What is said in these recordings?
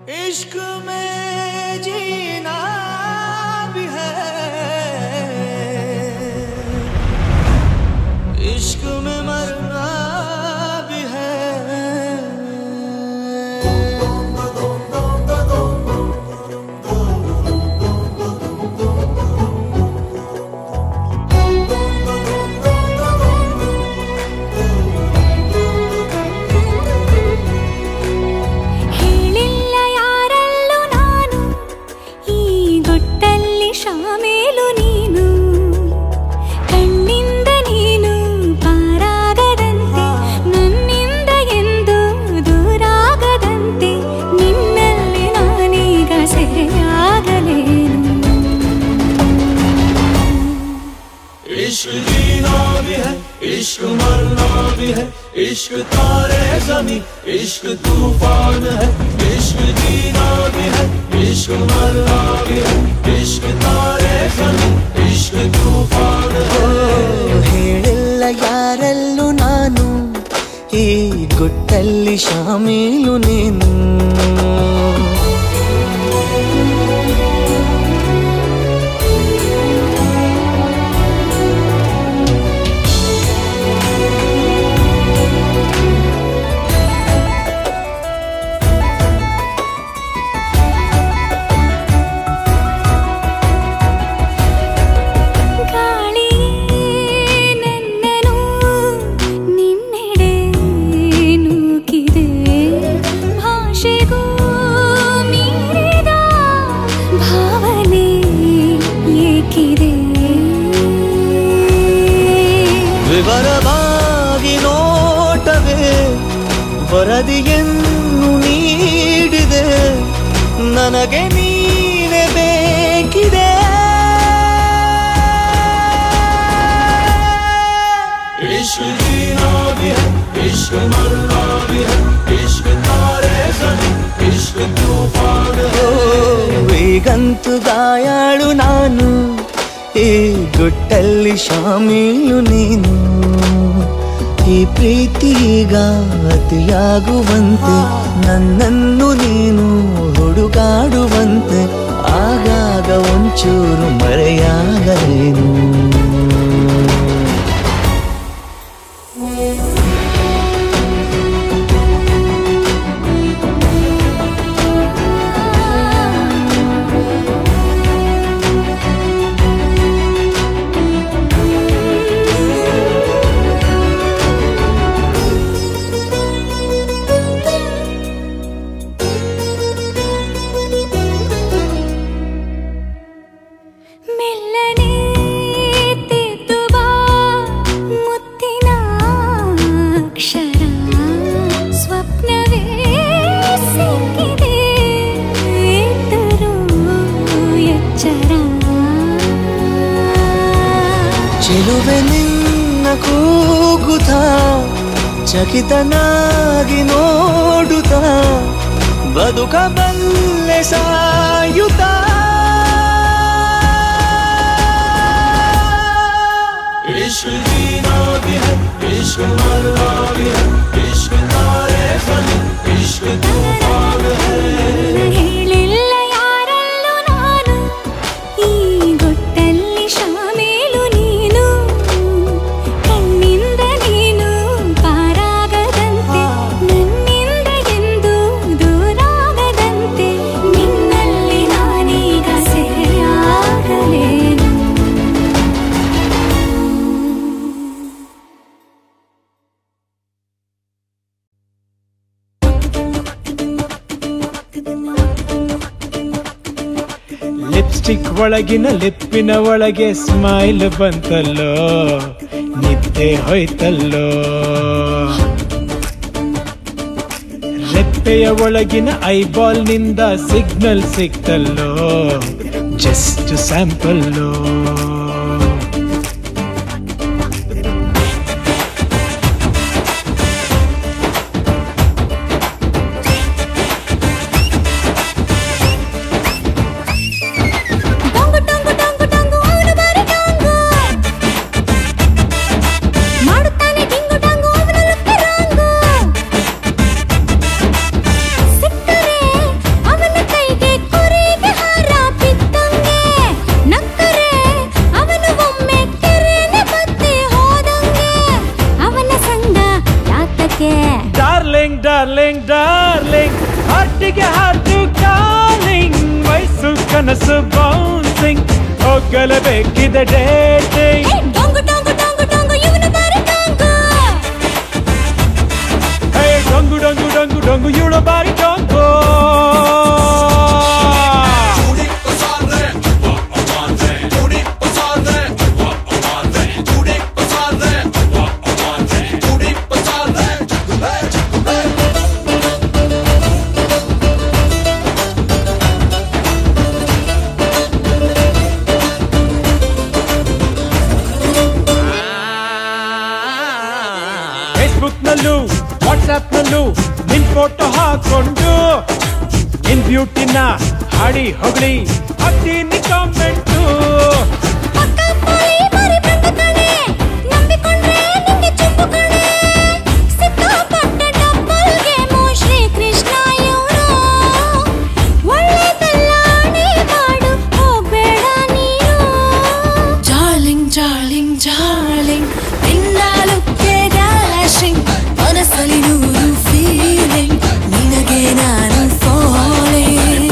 इश्क में जीना भी है इश्क में मरना भी है ಹೇಳಿಲ್ಲ ಯಾರಲ್ಲೂ ನಾನು ಈ ಗೊಟ್ಟಲ್ಲಿ ಶಾಮೇಲು ನೀನು ಕಣ್ಣಿಂದ ನೀನು ಪಾರಾಗದಂತೆ ನನ್ನಿಂದ ಎಂದು ದೂರಾಗದಂತೆ ನಿನ್ನಲ್ಲಿ ನಾನೀಗ ಸೆರೆಯಾಗಲೇನು इश्क जीना भी है इश्क मरना भी है इश्क तारे जमी इश्क तूफान है इश्क जीना भी है इश्क मरना भी है इश्क तारे जमी इश्क तूफान है ಹೇಳಿಲ್ಲ ಯಾರಲ್ಲೂ ನಾನು ಈ ಗುಟ್ಟಲ್ಲಿ ಶಾಮೀಲು ನೀನು ಗಾಳಿ ನನ್ನನು ನಿನ್ನೆಡೆ ನೂಕಿದೆ ಭಾಷೆಗೂ ಮೀರಿದ ಭಾವನೆ ಏಕಿದೆ ವಿವರವಾಗಿ ನೋಟವೇ ವರದಿಯನ್ನು ನೀಡಿದೆ ನನಗೆ ನೀನೆ ಬೇಕಿದೆ इश्क जीना भी है इश्क मरना भी है इश्क तारे जमी इश्क तूफान है ಈಗಂತೂ ಗಾಯಾಳು ನಾನು ಈ ಗುಟ್ಟಲ್ಲಿ ಶಾಮೀಲು ನೀನು ಈ ಪ್ರೀತಿ ಈಗ ಅತಿಯಾಗುವಂತೆ ನನ್ನನ್ನು ನೀನು ಹುಡುಗಾಡುವಂತೆ ಆಗಾಗ ಒಂಚೂರು ಮರೆಯಾಗಲೇನು ಮೆಲ್ಲನೆ ತೆದ್ದು ಬಾ ಮುತ್ತಿನ ಅಕ್ಷರ ಸ್ವಪ್ನವೇ ಸಿಕ್ಕಿದೆ ಎತ್ತರು ಎಚ್ಚರ ಚೆಲುವೆ ನಿನ್ನ ಕೂಗುತ್ತ ಚಕಿತನಾಗಿ ನೋಡುತ್ತ ಬದುಕಬಲ್ಲೆ ಸಾಯುತ್ತ इश्क जीना भी है इश्क मरना भी है इश्क तारे जमी इश्क तूफान है ಹೇಳಿಲ್ಲ ಯಾರಲ್ಲೂ ನಾನು ಈ ಗೊಟ್ಟಲ್ಲಿ ಶಾಮೇಲು ನೀನು ಕಣ್ಣಿಂದ ನೀನು ಪಾರಾಗದಂತೆ ನನ್ನಿಂದ ಎಂದು ದೂರಾಗದಂತೆ ನಿನ್ನಲ್ಲಿ ನಾನೀಗ ಸೆರೆಯಾಗಲೇನು ಲಿಪ್ಸ್ಟಿಕ್ ಒಳಗಿನ ಲಿಪ್ಪಿನ ಒಳಗೆ ಸ್ಮೈಲ್ ಬಂತಲ್ಲೋ ನಿದ್ದೆ ಹೋಯ್ತಲ್ಲೋ ರೆಪ್ಪೆಯ ಒಳಗಿನ ಐಬಾಲ್ ನಿಂದ ಸಿಗ್ನಲ್ ಸಿಕ್ತಲ್ಲೋ ಜಸ್ಟ್ ಸ್ಯಾಂಪಲ್ಲೋ ಟೊಂಗು ಟೊಂಗು ಟೊಂಗು ಟೊಂಗು ಅವನು ಬಾರಿ ಟೊಂಗು ಮಾಡುತ್ತಾನೆ ಟಿಂಗು ಟಂಗು ಅವನು ಲುಕ್ಕೆ ರಾಂಗು ಸಿಕ್ಕರೆ ಅವ ಡಾರ್ಲಿಂಗ್ ಡಾರ್ಲಿಂಗ್ ಡಾರ್ಲಿಂಗ್ ಹಾರ್ಟಿಗೆ ಹಾರ್ಟು ಕಾಲಿಂಗ್ ವಯಸ್ಸು ಕನಸು ಬೌನ್ಸಿಂಗ್ ಹೋಗಲೇಬೇಕಿದೆ ಡೇಟಿಂಗ್ ಏ, ಡೊಂಗು ಡೊಂಗು ಡೊಂಗು ಡೊಂಗು ಇವನು ಬಾರಿ ಡೊಂಗು ಹೇ ಡೊಂಗು ಡೊಂಗು ಡೊಂಗು ಡೊಂಗು ಇವಳು ಬಾರಿ ಡೊಂಗು ಫೇಸ್ಬುಕ್ ನಲ್ಲೂ ವಾಟ್ಸ್ಆಪ್ ನಲ್ಲೂ ನಿನ್ ಫೋಟೋ ಹಾಕೊಂಡು ನಿನ್ ಬ್ಯೂಟಿನ ಹಾಡಿ ಹೊಗಳಿ ಹಾಕ್ತೀನಿ ಕಾಮೆಂಟು ಪಕ್ಕ ಪೋಳಿ ಬಾರಿ ಬಂದು ಕಣೆ ನಂಬಿಕೊಂಡ್ರೆ ನಿಂಗೆ ಚುಪ್ಪು ಕಣೆ ಸಿಕ್ಕಾಪಟ್ಟೆ ಡಬ್ಬಲ್ ಗೇಮು ಶ್ರೀ ಕೃಷ್ಣ ಇವ್ರು ಒಳ್ಳೆದಲ್ಲ ಆಣೆ ಮಾಡು ಹೋಗ್ಬೇಡ ನೀನು ಡಾರ್ಲಿಂಗ್ ಡಾರ್ಲಿಂಗ್ ಡಾರ್ಲಿಂಗ್ ನಿನ್ನಾಲುಕ್ಕೆ ಡ್ಯಾಶಿಂಗ್ ಮನಸ್ಸಲ್ಲಿ ನೂರು ಫೀಲಿಂಗ್ ನಿನಗೆ ನಾನು ಫಾಲಿಂಗ್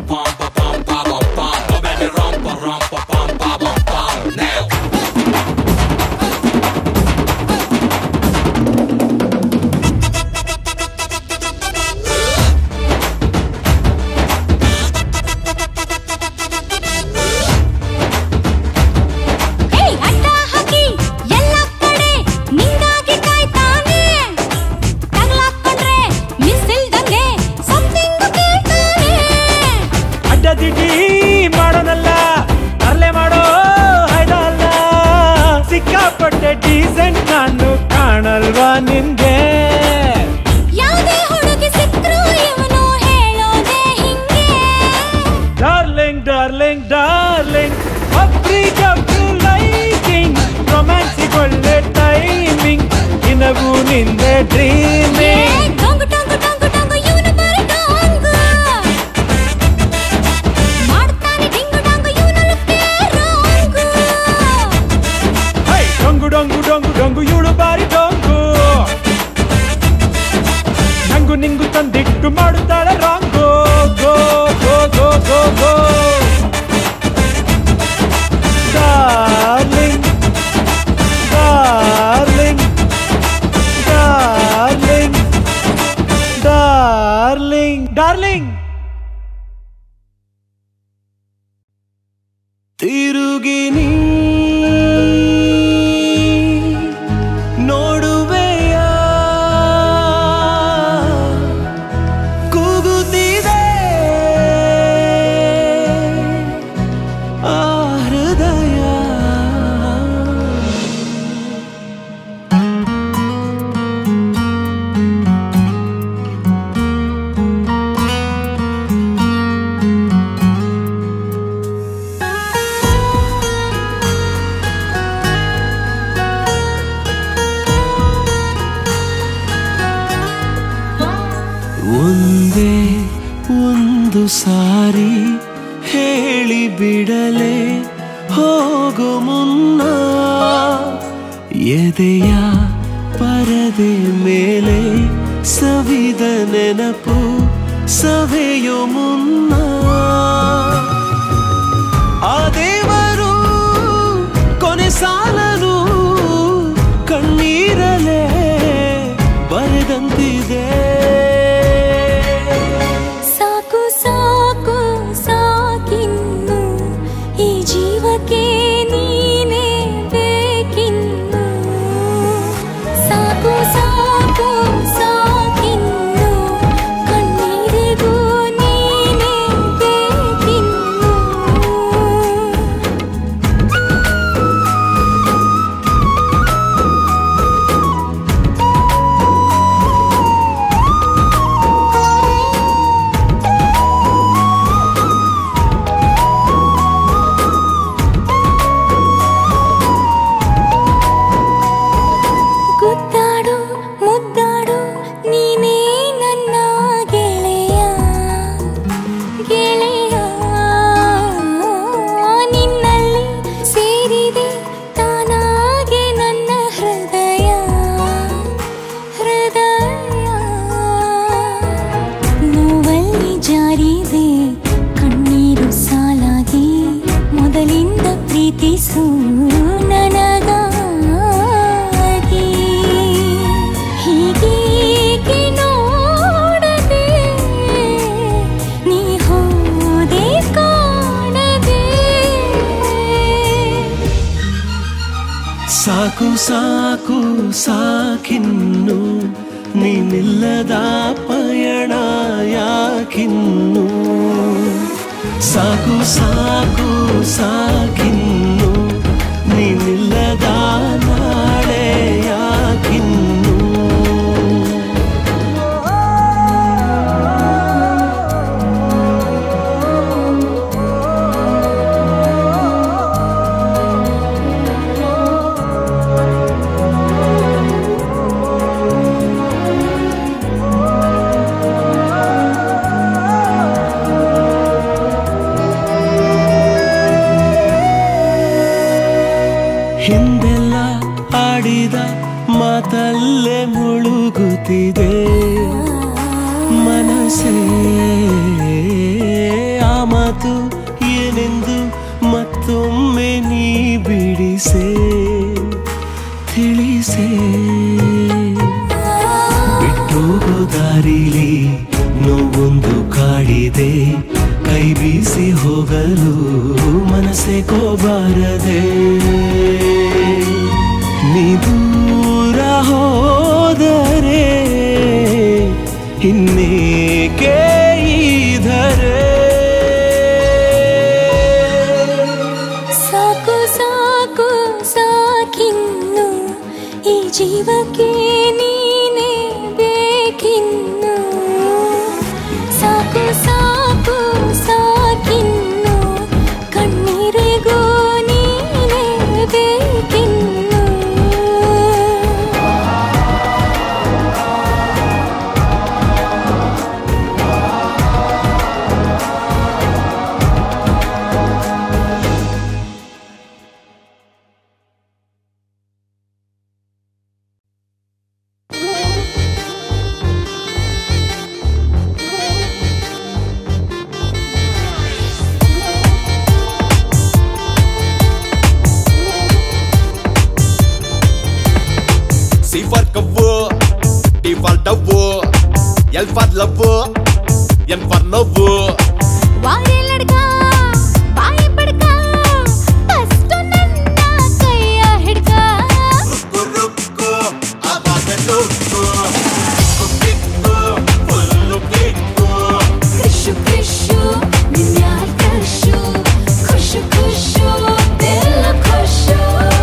ಹೇ ಅಡ್ಡ ಹಾಕಿ ಎಲ್ಲ ಕಡೆ ನಿಂಗಾಗಿ ಕಾಯ್ತಾನೆ ತಗಲಾಕೊಂಡ್ರೆ ಮಿಸ್ ಇಲ್ದಂಗೆ ಸಮಥಿಂಗ್ ಕೇಳ್ತಾನೆ ಅಡ್ಡದಿಡ್ಡಿ ಮಾಡೋನಲ್ಲ ಅಲ್ಲೇ ಮಾಡೋ ಹೈದಲ್ಲ ಸಿಕ್ಕಾಪಟ್ಟೆ ಡೀಸೆಂಟ್ ನಾನು ಕಾಣಲ್ವಾ ನಿನ್ಗೆ ಯಾವುದೇ ಹುಡುಗಿ ಸಿಕ್ರು ಇವನು ಹೇಳೋದೇ ಹಿಂಗೆ ಡಾರ್ಲಿಂಗ್ ಡಾರ್ಲಿಂಗ್ ಡಾರ್ಲಿಂಗ್ ಒಬ್ರಿಗೊಬ್ರು ಲೈಕಿಂಗ್ ರೊಮ್ಯಾನ್ಸಿಗೆ ಒಳ್ಳೆ ಟೈಮಿಂಗ್ ನಿನಗೂ ನಿಂದೆ ಏ, ಡ್ರೀಮಿಂಗ್ ಡೊಂಗು ಡೊಂಗು ಡೊಂಗು ಡೊಂಗು ಇವನು ಬರೀ ಡೊಂಗು ಮಾಡ್ತಾನೆ ಡಿಂಗು ಡೊಂಗು ಇವನು ಲುಕ್ಕೇ ರೋಂಗು ಹೈ ಡೊಂಗು ಡೊಂಗು ಡೊಂಗು ಡೊಂಗು ಇವಳು ಬಾರಿ ಡೊಂಗು ನಂಗು ನಿಂಗು ತಂದಿಟ್ಟು ಮಾಡುತ್ತಾಳೆ wrong go go go go go darling darling darling darling darling ತಿರುಗಿ ನೀ ನೋಡುವೆಯ ಕೂಗುತ್ತಿದೆ ಆ ಹೃದಯ ಒಂದೇ ಒಂದು ಸಾರಿ ಹೇಳಿ ಬಿಡಲೆ ಹೋಗು ಮುನ್ನ ಎದೆಯ ಪರದೆ ಮೇಲೆ ಸವಿದ ನೆನಪು ಸವೆಯೋ ಮುನ್ನ ಆ ದೇವರು ಕೊನೆ ಸಾಲನು ಕಣ್ಣೀರಲೇ ಬರೆದಂತಿದೆ ಸಾಕು ಸಾಕು ಸಾಕಿನ್ನು ಈ ಜೀವಕ್ಕೆ ನೀನೇ ಬೇಕಿನ್ನು ಸಾಕು ಸಾಕು ಸಾಕಿನ್ನು ಕಣ್ಣೀರಿಗೂ ನೀನೇ ಸಾಕು ಸಾಕು ಸಾಕಿನ್ನು ನೀನಿಲ್ಲದ ಪಯಣ ಯಾಕಿನ್ನು ಸಾಕು ಸಾಕು ಸಾಕಿನ್ನು ನೀನಿಲ್ಲದ ನಾಳೆ ಯಾಕಿನ್ನು ಹಿಂದೆಲ್ಲ ಆಡಿದ ಮಾತಲ್ಲೇ ಮುಳುಗುತ್ತಿದೆ ಮನಸ್ಸೇ ಆ ಮಾತು ಏನೆಂದು ಮತ್ತೊಮ್ಮೆ ನೀ ಬಿಡಿಸೆ ತಿಳಿಸೆ ಬಿಟ್ಟೋಗೋ ದಾರಿಲಿ ನೋವೊಂದು ಕಾಡಿದೆ ಕೈ ಬೀಸಿ ಹೋಗಲು ಮನಸ್ಸೇ ಕೋಬಾರದೆ ನೀ ದೂರ ಹೋದರೆ ಇನ್ನೇಕೆ ಈಧರೆ ಸಾಕು ಸಾಕು ಸಾಕಿನ್ನು ಈ ಜೀವಕ್ಕೆ ನೀನೇ ಬೇಕಿನ್ನು ಸಾಕು ಸಾಕು ಸಾಕಿನ್ನು ಕಣ್ಣೀರಿಗೂ ನೀನೇ ಬೇಕಿನ್ನು C for cover, D for double, L for lover, N for lover. ವಾರೆ ಲಡ್ಕ ಬಾಯಿ ಪಡ್ಕ ಫಸ್ಟ್ ನನ್ನ ಕೈಯ ಹಿಡ್ಕ ಖುಷು ಖುಷು ನಿನ್ಯಾರ್ ಖುಷು ಖುಷು ಖುಷು ದಿಲ್ ಖುಷು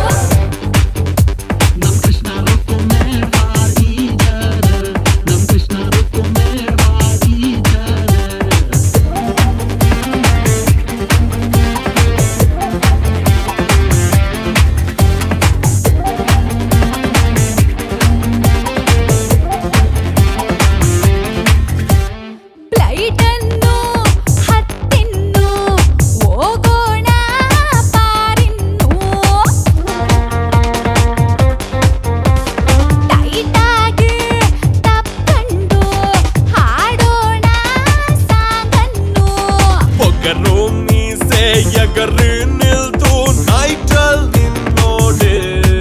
ಫ್ಲೈಟ್ ಅನ್ನು ಹತ್ತಿನ್ನು ಹೋಗೋಣ ಪಾರಿನ್ನು ಟೈಟ್ ಆಗಿ ತಪ್ಪಂಡು ಹಾಡೋಣ ಸಾಗನ್ನು ಪೊಗರು ಮೀಸೆ ಎಗರು ನಿಲ್ದು ನೈಟಲ್ ನಿನ್ನೋಡೆ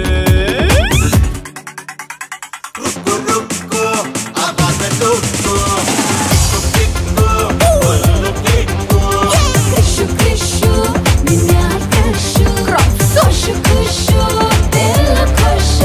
ಖುಷು ಖುಷು ನಿನ್ಯಾರ್ ಖುಷು ಖುಷು ಖುಷು ದಿಲ್ ಖುಷು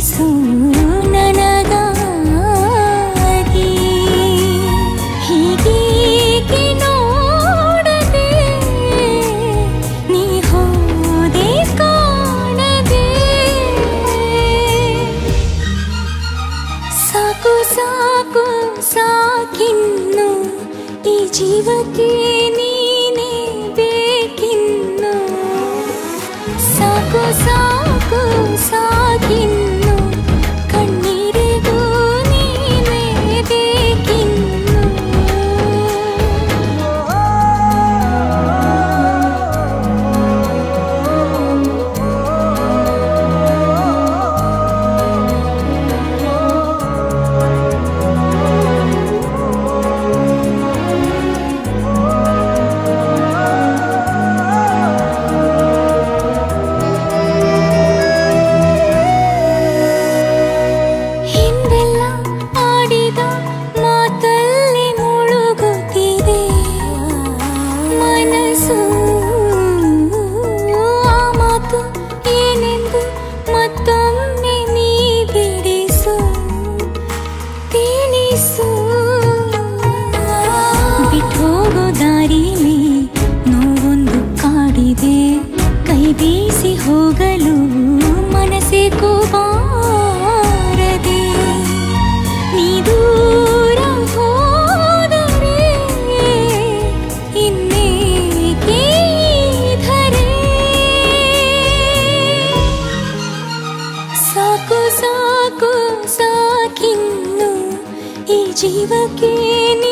ತಿಳಿಸು ನನಗಾಗಿ ಹೀಗೇಕೆ ನೋಡದೆ ನೀ ಹೋದೆ ಕಾಣದೆ ಸಾಕು ಸಾಕು ಸಾಕಿನ್ನು ಈ ಜೀವಕ್ಕೆ ನೀನೇ ಬೇಕಿನ್ನು ಸಾಕು ಸಾಕು ಸಾಕಿನ್ನು ಕಣ್ಣೀರಿಗೂ ನೀನೇ ಬೇಕಿನ್ನು ಹಿಂದೆಲ್ಲ ಆಡಿದ ಮಾತಲ್ಲಿ ಮುಳುಗುತ್ತಿದೆ ಮನಸ್ಸು ಆ ಮಾತು ಏನೆಂದು ಮತ್ತೊಮ್ಮೆ ನೀ ಬಿಡಿಸು ತಿಳಿಸು ಬಿಟ್ಟೋಗೋ ದಾರಿಲಿ ನೋವೊಂದು ಕಾಡಿದೆ ಕೈ ಬೀಸಿ ಹೋಗಲು ಮನಸ್ಸೇ ಬಾರದೆ ನೀ ದೂರ ಹೋದರೆ ಇನ್ನೇಕೆ ಈ ಧರೆ ಸಾಕು ಸಾಕು ಸಾಕಿನ್ನು ಈ ಜೀವಕ್ಕೆ ನೀ